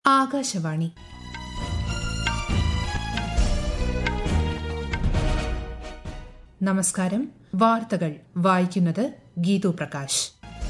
ആകാശവാണി നമസ്കാരം വാർത്തകൾ വായിക്കുന്നത് ഗീതു പ്രകാശ്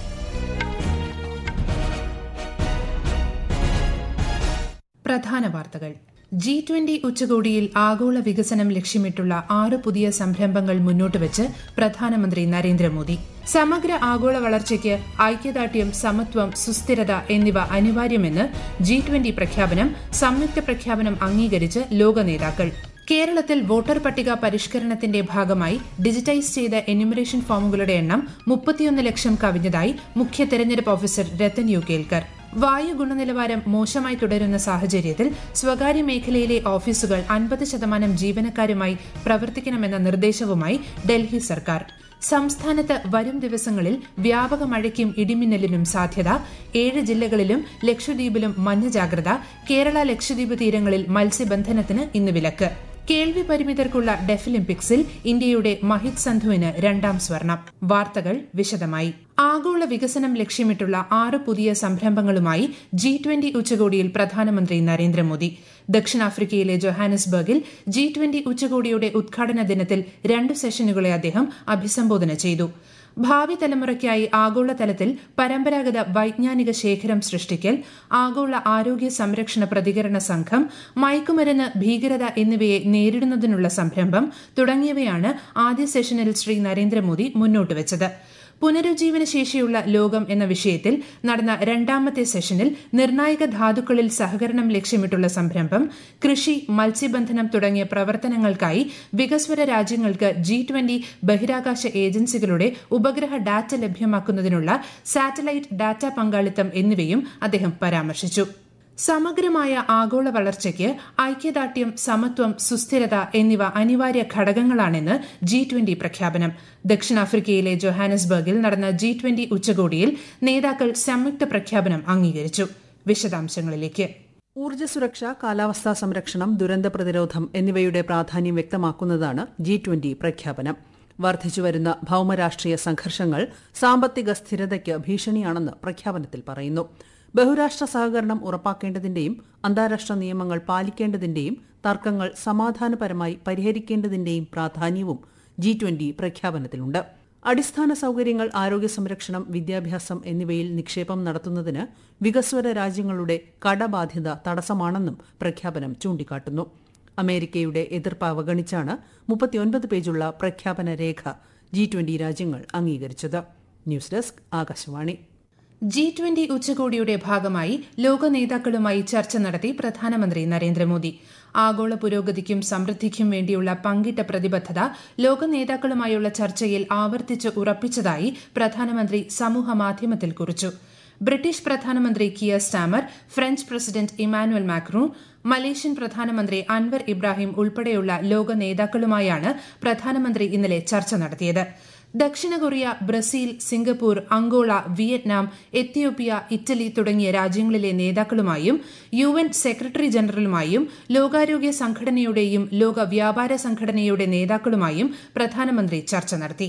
പ്രധാന വാർത്തകൾ ജി ട്വന്റി ഉച്ചകോടിയിൽ ആഗോള വികസനം ലക്ഷ്യമിട്ടുള്ള ആറ് പുതിയ സംരംഭങ്ങൾ മുന്നോട്ടുവച്ച് പ്രധാനമന്ത്രി നരേന്ദ്രമോദി സമഗ്ര ആഗോള വളർച്ചയ്ക്ക് ഐക്യദാർഢ്യം സമത്വം സുസ്ഥിരത എന്നിവ അനിവാര്യമെന്ന് ജി ട്വന്റി പ്രഖ്യാപനം സംയുക്ത പ്രഖ്യാപനം അംഗീകരിച്ച് ലോക നേതാക്കൾ കേരളത്തിൽ വോട്ടർ പട്ടിക പരിഷ്കരണത്തിന്റെ ഭാഗമായി ഡിജിറ്റൈസ് ചെയ്ത എന്യൂമറേഷൻ ഫോമുകളുടെ എണ്ണം മുപ്പത്തിയൊന്ന് ലക്ഷം കവിഞ്ഞതായി മുഖ്യ തെരഞ്ഞെടുപ്പ് ഓഫീസർ രത്തൻ യു കേൽക്കർ വായു ഗുണനിലവാരം മോശമായി തുടരുന്ന സാഹചര്യത്തിൽ സ്വകാര്യ മേഖലയിലെ ഓഫീസുകൾ അൻപത് ശതമാനം ജീവനക്കാരുമായി പ്രവർത്തിക്കണമെന്ന നിർദ്ദേശവുമായി ഡൽഹി സർക്കാർ സംസ്ഥാനത്ത് വരും ദിവസങ്ങളിൽ വ്യാപക മഴയ്ക്കും ഇടിമിന്നലിനും സാധ്യത ഏഴ് ജില്ലകളിലും ലക്ഷദ്വീപിലും മഞ്ഞ ജാഗ്രത കേരള ലക്ഷദ്വീപ് തീരങ്ങളിൽ മത്സ്യബന്ധനത്തിന് ഇന്ന് വിലക്ക് കേൾവി പരിമിതർക്കുള്ള ഡെഫിലിംപിക്സിൽ ഇന്ത്യയുടെ മഹിത് സന്ധുവിന് രണ്ടാം സ്വർണം വാർത്തകൾ വിശദമായി ആഗോള വികസനം ലക്ഷ്യമിട്ടുള്ള ആറ് പുതിയ സംരംഭങ്ങളുമായി ജി ട്വന്റി ഉച്ചകോടിയിൽ പ്രധാനമന്ത്രി നരേന്ദ്രമോദി ദക്ഷിണാഫ്രിക്കയിലെ ജൊഹാനസ്ബർഗിൽ ജി ട്വന്റി ഉച്ചകോടിയുടെ ഉദ്ഘാടന ദിനത്തിൽ രണ്ട് സെഷനുകളെ അദ്ദേഹം അഭിസംബോധന ചെയ്തു ഭാവി തലമുറയ്ക്കായി ആഗോളതലത്തിൽ പരമ്പരാഗത വൈജ്ഞാനിക ശേഖരം സൃഷ്ടിക്കൽ ആഗോള ആരോഗ്യ സംരക്ഷണ പ്രതികരണ സംഘം മയക്കുമരുന്ന് ഭീകരത എന്നിവയെ നേരിടുന്നതിനുള്ള സംരംഭം തുടങ്ങിയവയാണ് ആദ്യ സെഷനിൽ ശ്രീ നരേന്ദ്രമോദി മുന്നോട്ടുവച്ചത് പുനരുജ്ജീവന ശേഷിയുള്ള ലോകം എന്ന വിഷയത്തിൽ നടന്ന രണ്ടാമത്തെ സെഷനിൽ നിർണായക ധാതുക്കളിൽ സഹകരണം ലക്ഷ്യമിട്ടുള്ള സംരംഭം കൃഷി മത്സ്യബന്ധനം തുടങ്ങിയ പ്രവർത്തനങ്ങൾക്കായി വികസ്വര രാജ്യങ്ങൾക്ക് ജി ട്വന്റി ബഹിരാകാശ ഏജൻസികളുടെ ഉപഗ്രഹ ഡാറ്റ ലഭ്യമാക്കുന്നതിനുള്ള സാറ്റലൈറ്റ് ഡാറ്റ പങ്കാളിത്തം എന്നിവയും അദ്ദേഹം പരാമർശിച്ചു സമഗ്രമായ ആഗോള വളർച്ചയ്ക്ക് ഐക്യദാർഢ്യം സമത്വം സുസ്ഥിരത എന്നിവ അനിവാര്യ ഘടകങ്ങളാണെന്ന് ജി ട്വന്റി പ്രഖ്യാപനം ദക്ഷിണാഫ്രിക്കയിലെ ജൊഹാനസ്ബർഗിൽ നടന്ന ജി ട്വന്റി ഉച്ചകോടിയിൽ നേതാക്കൾ സംയുക്ത പ്രഖ്യാപനം അംഗീകരിച്ചു വിശദാംശങ്ങളിലേക്ക് ഊർജ്ജ സുരക്ഷ കാലാവസ്ഥാ സംരക്ഷണം ദുരന്ത പ്രതിരോധം എന്നിവയുടെ പ്രാധാന്യം വ്യക്തമാക്കുന്നതാണ് ജി ട്വന്റി പ്രഖ്യാപനം വർദ്ധിച്ചുവരുന്ന ഭൌമരാഷ്ട്രീയ സംഘർഷങ്ങൾ സാമ്പത്തിക സ്ഥിരതയ്ക്ക് ഭീഷണിയാണെന്ന് പ്രഖ്യാപനത്തിൽ പറയുന്നു ബഹുരാഷ്ട്ര സഹകരണം ഉറപ്പാക്കേണ്ടതിന്റെയും അന്താരാഷ്ട്ര നിയമങ്ങൾ പാലിക്കേണ്ടതിന്റെയും തർക്കങ്ങൾ സമാധാനപരമായി പരിഹരിക്കേണ്ടതിന്റെയും പ്രാധാന്യവും ജി ട്വന്റി പ്രഖ്യാപനത്തിലുണ്ട് അടിസ്ഥാന സൌകര്യങ്ങൾ ആരോഗ്യ സംരക്ഷണം വിദ്യാഭ്യാസം എന്നിവയിൽ നിക്ഷേപം നടത്തുന്നതിന് വികസ്വര രാജ്യങ്ങളുടെ കടബാധ്യത തടസ്സമാണെന്നും പ്രഖ്യാപനം ചൂണ്ടിക്കാട്ടുന്നു അമേരിക്കയുടെ എതിർപ്പ് അവഗണിച്ചാണ് മുപ്പത്തിയൊൻപത് പേജുള്ള പ്രഖ്യാപന രേഖ ജി ട്വന്റി രാജ്യങ്ങൾ അംഗീകരിച്ചത് news desk Akashvani G twenty ഉച്ചകോടിയുടെ ഭാഗമായി ലോക നേതാക്കളുമായി ചർച്ച നടത്തി പ്രധാനമന്ത്രി നരേന്ദ്രമോദി ആഗോള പുരോഗതിക്കും സമൃദ്ധിക്കും വേണ്ടിയുള്ള പങ്കിട്ട പ്രതിബദ്ധത ലോക നേതാക്കളുമായുള്ള ചർച്ചയിൽ ആവർത്തിച്ച് ഉറപ്പിച്ചതായി പ്രധാനമന്ത്രി സമൂഹമാധ്യമത്തിൽ കുറിച്ചു ബ്രിട്ടീഷ് പ്രധാനമന്ത്രി Keir Starmer French president Emmanuel Macron Malaysian പ്രധാനമന്ത്രി അൻവർ ഇബ്രാഹിം ഉൾപ്പെടെയുള്ള ലോക നേതാക്കളുമായാണ് പ്രധാനമന്ത്രി ഇന്നലെ ചർച്ച നടത്തിയത് ദക്ഷിണ Korea Brazil Singapore Angola Vietnam Ethiopia Italy തുടങ്ങിയ രാജ്യങ്ങളിലെ നേതാക്കളുമായും യു എൻ സെക്രട്ടറി ജനറലുമായും ലോകാരോഗ്യ സംഘടനയുടെയും ലോക വ്യാപാര സംഘടനയുടെ നേതാക്കളുമായും പ്രധാനമന്ത്രി ചർച്ച നടത്തി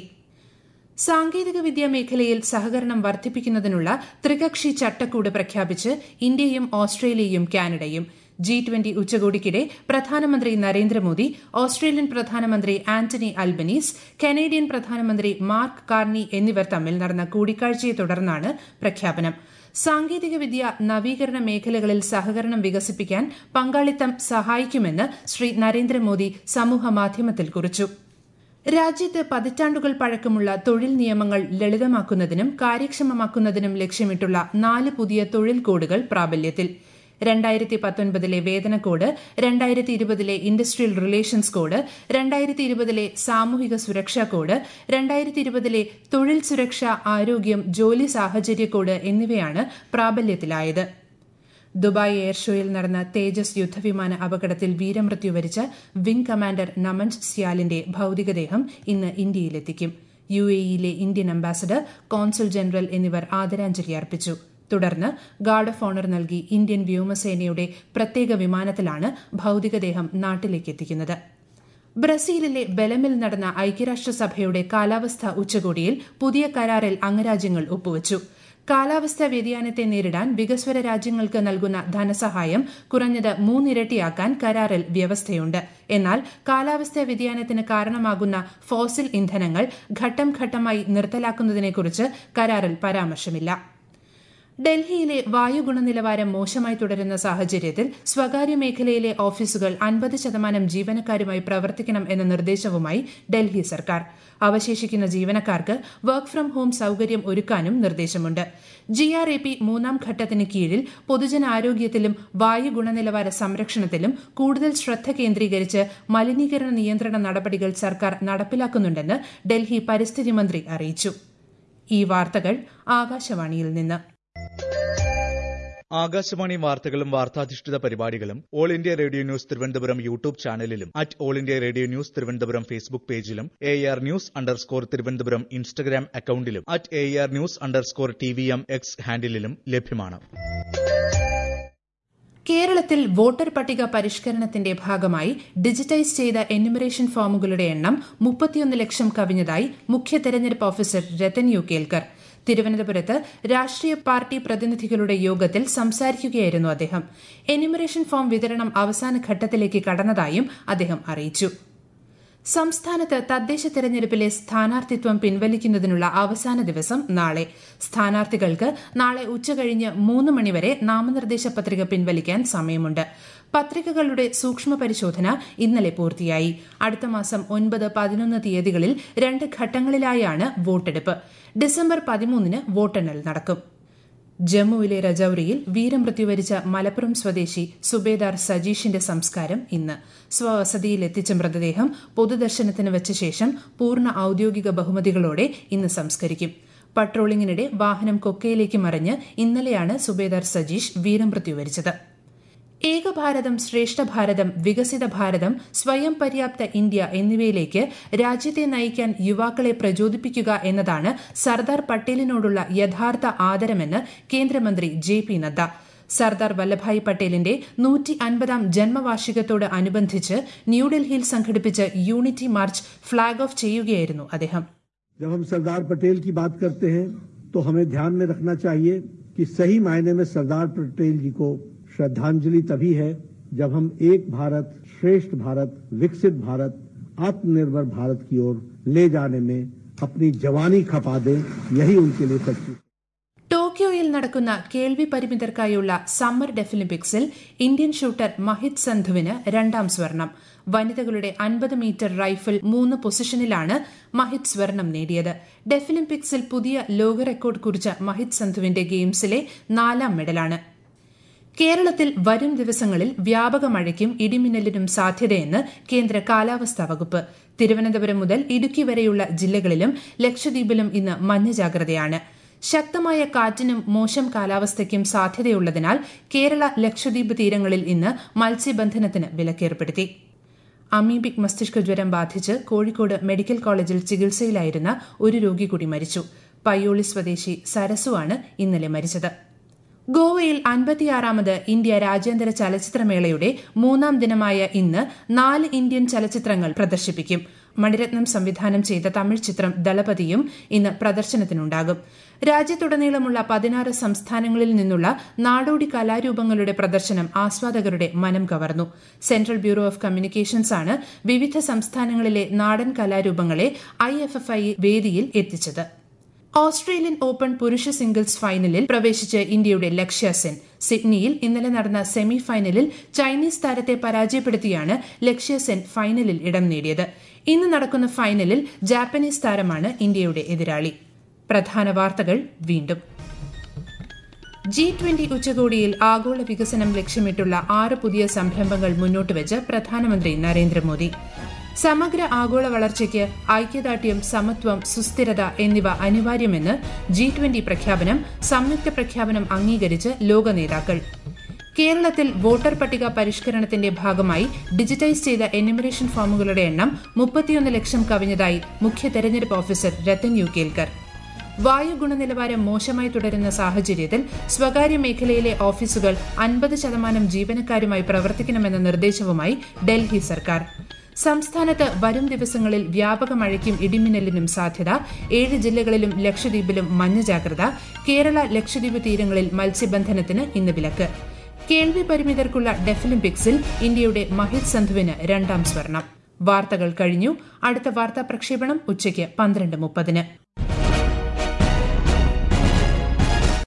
സാങ്കേതിക വിദ്യാ മേഖലയിൽ സഹകരണം വർദ്ധിപ്പിക്കുന്നതിനുള്ള ത്രികക്ഷി ചട്ടക്കൂട് പ്രഖ്യാപിച്ച് ഇന്ത്യയും ഓസ്ട്രേലിയയും കാനഡയും ജി ട്വന്റി ഉച്ചകോടിക്കിടെ പ്രധാനമന്ത്രി നരേന്ദ്രമോദി ഓസ്ട്രേലിയൻ പ്രധാനമന്ത്രി ആന്റണി അൽബനീസ് കനേഡിയൻ പ്രധാനമന്ത്രി മാർക്ക് കാർണി എന്നിവർ തമ്മിൽ നടന്ന കൂടിക്കാഴ്ചയെ തുടർന്നാണ് പ്രഖ്യാപനം സാങ്കേതികവിദ്യ നവീകരണ മേഖലകളിൽ സഹകരണം വികസിപ്പിക്കാൻ പങ്കാളിത്തം സഹായിക്കുമെന്ന് ശ്രീ നരേന്ദ്രമോദി സമൂഹമാധ്യമത്തിൽ കുറിച്ചു രാജ്യത്ത് പതിറ്റാണ്ടുകൾ പഴക്കമുള്ള തൊഴിൽ നിയമങ്ങൾ ലളിതമാക്കുന്നതിനും കാര്യക്ഷമമാക്കുന്നതിനും ലക്ഷ്യമിട്ടുള്ള നാല് പുതിയ തൊഴിൽ കോഡുകൾ പ്രാബല്യത്തിൽ രണ്ടായിരത്തി പത്തൊൻപതിലെ വേതന കോഡ് രണ്ടായിരത്തി ഇരുപതിലെ ഇൻഡസ്ട്രിയൽ റിലേഷൻസ് കോഡ് രണ്ടായിരത്തി ഇരുപതിലെ സാമൂഹിക സുരക്ഷാ കോഡ് രണ്ടായിരത്തി ഇരുപതിലെ തൊഴിൽ സുരക്ഷ ആരോഗ്യം ജോലി സാഹചര്യ കോഡ് എന്നിവയാണ് പ്രാബല്യത്തിലായത് ദുബായ് എയർ ഷോയിൽ നടന്ന തേജസ് യുദ്ധവിമാന അപകടത്തിൽ വീരമൃത്യു വരിച്ച വിംഗ് കമാൻഡർ നമൻ സ്യാലിന്റെ ഭൌതികദേഹം ഇന്ന് ഇന്ത്യയിലെത്തിക്കും യു എയിലെ ഇന്ത്യൻ അംബാസഡർ കോൺസുൽ ജനറൽ എന്നിവർ ആദരാഞ്ജലി അർപ്പിച്ചു തുടർന്ന് ഗാർഡ് ഓഫ് ഓണർ നൽകി ഇന്ത്യൻ വ്യോമസേനയുടെ പ്രത്യേക വിമാനത്തിലാണ് ഭൌതികദേഹം നാട്ടിലേക്ക് എത്തിക്കുന്നത് ബ്രസീലിലെ ബെലമിൽ നടന്ന ഐക്യരാഷ്ട്രസഭയുടെ കാലാവസ്ഥാ ഉച്ചകോടിയിൽ പുതിയ കരാറിൽ അംഗരാജ്യങ്ങൾ ഒപ്പുവച്ചു കാലാവസ്ഥാ വ്യതിയാനത്തെ നേരിടാൻ വികസ്വര രാജ്യങ്ങൾക്ക് നൽകുന്ന ധനസഹായം കുറഞ്ഞത് മൂന്നിരട്ടിയാക്കാൻ കരാറിൽ വ്യവസ്ഥയുണ്ട് എന്നാൽ കാലാവസ്ഥാ വ്യതിയാനത്തിന് കാരണമാകുന്ന ഫോസിൽ ഇന്ധനങ്ങൾ ഘട്ടം ഘട്ടമായി നിർത്തലാക്കുന്നതിനെക്കുറിച്ച് കരാറിൽ പരാമർശമില്ല ഡൽഹിയിലെ വായു ഗുണനിലവാരം മോശമായി തുടരുന്ന സാഹചര്യത്തിൽ സ്വകാര്യ മേഖലയിലെ ഓഫീസുകൾ അൻപത് ശതമാനം ജീവനക്കാരുമായി പ്രവർത്തിക്കണം എന്ന നിർദ്ദേശവുമായി ഡൽഹി സർക്കാർ അവശേഷിക്കുന്ന ജീവനക്കാർക്ക് വർക്ക് ഫ്രം ഹോം സൌകര്യം ഒരുക്കാനും നിർദ്ദേശമുണ്ട് ജി ആർ എ പി മൂന്നാം ഘട്ടത്തിന് കീഴിൽ പൊതുജനാരോഗ്യത്തിലും വായു ഗുണനിലവാര സംരക്ഷണത്തിലും കൂടുതൽ ശ്രദ്ധ കേന്ദ്രീകരിച്ച് മലിനീകരണ നിയന്ത്രണ നടപടികൾ സർക്കാർ നടപ്പിലാക്കുന്നുണ്ടെന്ന് ഡൽഹി പരിസ്ഥിതി മന്ത്രി അറിയിച്ചു ഈ വാർത്തകൾ ആകാശവാണിയിൽ നിന്ന് ആകാശവാണി വാർത്തകളും വാർത്താധിഷ്ഠിത പരിപാടികളും All India Radio News Thiruvananthapuram YouTube ചാനലിലും at All India Radio News Thiruvananthapuram Facebook പേജിലും A R news underscore Thiruvananthapuram Instagram അക്കൌണ്ടിലും at A R news underscore T V M X ഹാൻഡിലും ലഭ്യമാണ് കേരളത്തിൽ വോട്ടർ പട്ടിക പരിഷ്കരണത്തിന്റെ ഭാഗമായി ഡിജിറ്റൈസ് ചെയ്ത എന്യൂമറേഷൻ ഫോമുകളുടെ എണ്ണം മുപ്പത്തിയൊന്ന് ലക്ഷം കവിഞ്ഞതായി മുഖ്യ തെരഞ്ഞെടുപ്പ് ഓഫീസർ രതൻ യു കേൽക്കർ തിരുവനന്തപുരത്ത് രാഷ്ട്രീയ പാർട്ടി പ്രതിനിധികളുടെ യോഗത്തിൽ സംസാരിക്കുകയായിരുന്നു അദ്ദേഹം എന്യൂമറേഷൻ ഫോം വിതരണം അവസാന ഘട്ടത്തിലേക്ക് കടന്നതായും അദ്ദേഹം അറിയിച്ചു സംസ്ഥാനത്ത് തദ്ദേശ തെരഞ്ഞെടുപ്പിലെ സ്ഥാനാർത്ഥിത്വം പിൻവലിക്കുന്നതിനുള്ള അവസാന ദിവസം നാളെ സ്ഥാനാർത്ഥികൾക്ക് നാളെ ഉച്ചകഴിഞ്ഞ് മൂന്ന് മണിവരെ നാമനിർദ്ദേശ പത്രിക പിൻവലിക്കാൻ സമയമുണ്ട് പത്രികകളുടെ സൂക്ഷ്മ പരിശോധന ഇന്നലെ പൂർത്തിയായി അടുത്ത മാസം ഒൻപത് പതിനൊന്ന് തീയതികളിൽ രണ്ട് ഘട്ടങ്ങളിലായാണ് വോട്ടെടുപ്പ് ഡിസംബർ പതിമൂന്നിന് വോട്ടെണ്ണൽ നടക്കും ജമ്മുവിലെ രജൌരിയിൽ വീരമൃത്യു വരിച്ച മലപ്പുറം സ്വദേശി സുബേദാർ സജീഷിന്റെ സംസ്കാരം ഇന്ന് സ്വവസതിയിൽ എത്തിച്ച മൃതദേഹം പൊതുദർശനത്തിന് വെച്ച ശേഷം പൂർണ്ണ ഔദ്യോഗിക ബഹുമതികളോടെ ഇന്ന് സംസ്കരിക്കും പട്രോളിംഗിനിടെ വാഹനം കൊക്കയിലേക്ക് മറിഞ്ഞ് ഇന്നലെയാണ് സുബേദാർ സജീഷ് വീരമൃത്യു വരിച്ചത് ഏകഭാരതം ശ്രേഷ്ഠ ഭാരതം വികസിത ഭാരതം സ്വയം പര്യാപ്ത ഇന്ത്യ എന്നിവയിലേക്ക് രാജ്യത്തെ നയിക്കാൻ യുവാക്കളെ പ്രചോദിപ്പിക്കുക എന്നതാണ് സർദാർ പട്ടേലിനോടുള്ള യഥാർത്ഥ ആദരമെന്ന് കേന്ദ്രമന്ത്രി ജെ പി നദ്ദ സർദാർ വല്ലഭായ് പട്ടേലിന്റെ നൂറ്റി അൻപതാം ജന്മവാർഷികത്തോട് അനുബന്ധിച്ച് ന്യൂഡൽഹിയിൽ സംഘടിപ്പിച്ച യൂണിറ്റി മാർച്ച് ഫ്ളാഗ് ഓഫ് ചെയ്യുകയായിരുന്നു അദ്ദേഹം जब हम सरदार पटेल की बात करते हैं तो हमें ध्यान में रखना चाहिए कि सही मायने में सरदार पटेल जी को श्रद्धांजलि तभी है जब हम एक भारत श्रेष्ठ भारत विकसित भारत आत्मनिर्भर भारत की ओर ले जाने में अपनी जवानी खपा दें यही उनके लिए सच्ची ടോക്കിയോയിൽ നടക്കുന്ന കേൾവി പരിമിതർക്കായുള്ള സമ്മർ ഡെഫിലിമ്പിക്സിൽ ഇന്ത്യൻ ഷൂട്ടർ മഹിത് സന്ധുവിന് രണ്ടാം സ്വർണം വനിതകളുടെ അൻപത് മീറ്റർ റൈഫിൾ മൂന്ന് പൊസിഷനിലാണ് മഹിത് സ്വർണം നേടിയത് ഡെഫിലിമ്പിക്സിൽ പുതിയ ലോക റെക്കോർഡ് കുറിച്ച മഹിത് സന്ധുവിന്റെ ഗെയിംസിലെ നാലാം മെഡലാണ് കേരളത്തിൽ വരും ദിവസങ്ങളിൽ വ്യാപക മഴയ്ക്കും ഇടിമിന്നലിനും സാധ്യതയെന്ന് കേന്ദ്ര കാലാവസ്ഥാ വകുപ്പ് തിരുവനന്തപുരം മുതൽ ഇടുക്കി വരെയുള്ള ജില്ലകളിലും ലക്ഷദ്വീപിലും ഇന്ന് മഞ്ഞ ജാഗ്രതയാണ് ശക്തമായ കാറ്റിനും മോശം കാലാവസ്ഥയ്ക്കും സാധ്യതയുള്ളതിനാൽ കേരള ലക്ഷദ്വീപ് തീരങ്ങളിൽ ഇന്ന് മത്സ്യബന്ധനത്തിന് വിലക്കേർപ്പെടുത്തി അമീബിക് മസ്തിഷ്ക ജ്വരം ബാധിച്ച് കോഴിക്കോട് മെഡിക്കൽ കോളേജിൽ ചികിത്സയിലായിരുന്ന ഒരു രോഗി കൂടി മരിച്ചു പയ്യോളി സ്വദേശി സരസുവാണ് ഇന്നലെ മരിച്ചത് ഗോവയിൽ അൻപത്തിയാറാമത് ഇന്ത്യ രാജ്യാന്തര ചലച്ചിത്രമേളയുടെ മൂന്നാം ദിനമായ ഇന്ന് നാല് ഇന്ത്യൻ ചലച്ചിത്രങ്ങൾ പ്രദർശിപ്പിക്കും മണിരത്നം സംവിധാനം ചെയ്ത തമിഴ് ചിത്രം ദളപതിയും ഇന്ന് പ്രദർശനത്തിനുണ്ടാകും രാജ്യത്തുടനീളമുള്ള പതിനാറ് സംസ്ഥാനങ്ങളിൽ നിന്നുള്ള നാടോടി കലാരൂപങ്ങളുടെ പ്രദർശനം ആസ്വാദകരുടെ മനം കവർന്നു സെൻട്രൽ ബ്യൂറോ ഓഫ് കമ്മ്യൂണിക്കേഷൻസ് ആണ് വിവിധ സംസ്ഥാനങ്ങളിലെ നാടൻ കലാരൂപങ്ങളെ ഐ എഫ് എഫ് ഐ വേദിയിൽ എത്തിച്ചത് ഓസ്ട്രേലിയൻ ഓപ്പൺ പുരുഷ സിംഗിൾസ് ഫൈനലിൽ പ്രവേശിച്ച് ഇന്ത്യയുടെ ലക്ഷ്യ സെൻ സിഡ്നിയിൽ ഇന്നലെ നടന്ന സെമി ഫൈനലിൽ ചൈനീസ് താരത്തെ പരാജയപ്പെടുത്തിയാണ് ലക്ഷ്യ സെൻ ഫൈനലിൽ ഇടം നേടിയത് ഇന്ന് നടക്കുന്ന ഫൈനലിൽ ജാപ്പനീസ് താരമാണ് ഇന്ത്യയുടെ എതിരാളി പ്രധാന വാർത്തകൾ വീണ്ടും ജി ട്വന്റി ഉച്ചകോടിയിൽ ആഗോള വികസനം ലക്ഷ്യമിട്ടുള്ള ആറ് പുതിയ സംരംഭങ്ങൾ മുന്നോട്ടുവച്ച് പ്രധാനമന്ത്രി നരേന്ദ്രമോദി സമഗ്ര ആഗോള വളർച്ചയ്ക്ക് ഐക്യദാർഢ്യം സമത്വം സുസ്ഥിരത എന്നിവ അനിവാര്യമെന്ന് ജി ട്വന്റി പ്രഖ്യാപനം സംയുക്ത പ്രഖ്യാപനം അംഗീകരിച്ച് ലോക നേതാക്കൾ കേരളത്തിൽ വോട്ടർ പട്ടിക പരിഷ്കരണത്തിന്റെ ഭാഗമായി ഡിജിറ്റൈസ് ചെയ്ത എന്യൂമറേഷൻ ഫോമുകളുടെ എണ്ണം മുപ്പത്തിയൊന്ന് ലക്ഷം കവിഞ്ഞതായി മുഖ്യ തെരഞ്ഞെടുപ്പ് ഓഫീസർ രത്തൻ യു കേൽക്കർ വായു ഗുണനിലവാരം മോശമായി തുടരുന്ന സാഹചര്യത്തിൽ സ്വകാര്യ മേഖലയിലെ ഓഫീസുകൾ അൻപത് ശതമാനം ജീവനക്കാരുമായി പ്രവർത്തിക്കണമെന്ന നിർദ്ദേശവുമായി ഡൽഹി സർക്കാർ സംസ്ഥാനത്ത് വരും ദിവസങ്ങളിൽ വ്യാപക മഴയ്ക്കും ഇടിമിന്നലിനും സാധ്യത ഏഴ് ജില്ലകളിലും ലക്ഷദ്വീപിലും മഞ്ഞ ജാഗ്രത കേരള ലക്ഷദ്വീപ് തീരങ്ങളിൽ മത്സ്യബന്ധനത്തിന് ഇന്ന് വിലക്ക് കേൾവി പരിമിതർക്കുള്ള ഡെഫലിമ്പിക്സിൽ ഇന്ത്യയുടെ മഹിത് സന്ധുവിന് രണ്ടാം സ്വർണം വാർത്തകൾ കഴിഞ്ഞു അടുത്ത വാർത്താ പ്രക്ഷേപണം ഉച്ചയ്ക്ക് പന്ത്രണ്ട് മുപ്പതിന്